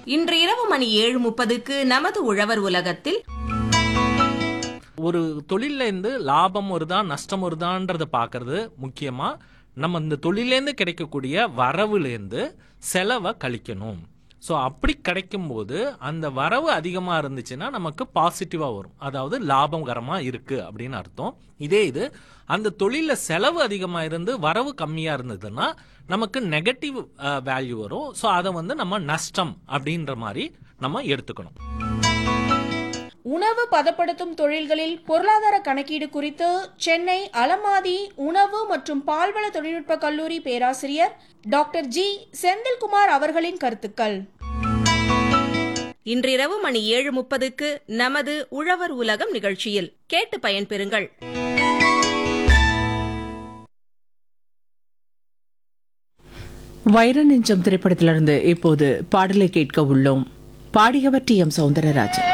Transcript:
இன்று இரவு மணி ஏழு முப்பதுக்கு நமது உழவர் உலகத்தில் ஒரு தொழில்ல இருந்து லாபம் வருதா நஷ்டம் வருதான்றத பார்க்கறது முக்கியமா நம்ம இந்த தொழிலேருந்து கிடைக்கக்கூடிய வரவுலேருந்து செலவை கழிக்கணும் ஸோ அப்படி கிடைக்கும்போது அந்த வரவு அதிகமாக இருந்துச்சுன்னா நமக்கு பாசிட்டிவாக வரும் அதாவது லாபகரமாக இருக்கு அப்படின்னு அர்த்தம் இதே இது அந்த தொழிலில் செலவு அதிகமாக இருந்து வரவு கம்மியாக இருந்ததுன்னா நமக்கு நெகட்டிவ் வேல்யூ வரும் ஸோ அதை வந்து நம்ம நஷ்டம் அப்படின்ற மாதிரி நம்ம எடுத்துக்கணும் உணவு பதப்படுத்தும் தொழில்களில் பொருளாதார கணக்கீடு குறித்து சென்னை அலமாதி உணவு மற்றும் பால்வள தொழில்நுட்ப கல்லூரி பேராசிரியர் டாக்டர் ஜி செந்தில்குமார் அவர்களின் கருத்துக்கள் இன்றிரவு மணி ஏழு முப்பதுக்கு நமது உழவர் உலகம் நிகழ்ச்சியில் கேட்டு பயன்பெறுங்கள் வைர நெஞ்சம் திரைப்படத்திலிருந்து இப்போது பாடலை கேட்க உள்ளோம் பாடியவர் டி எம் சௌந்தரராஜன்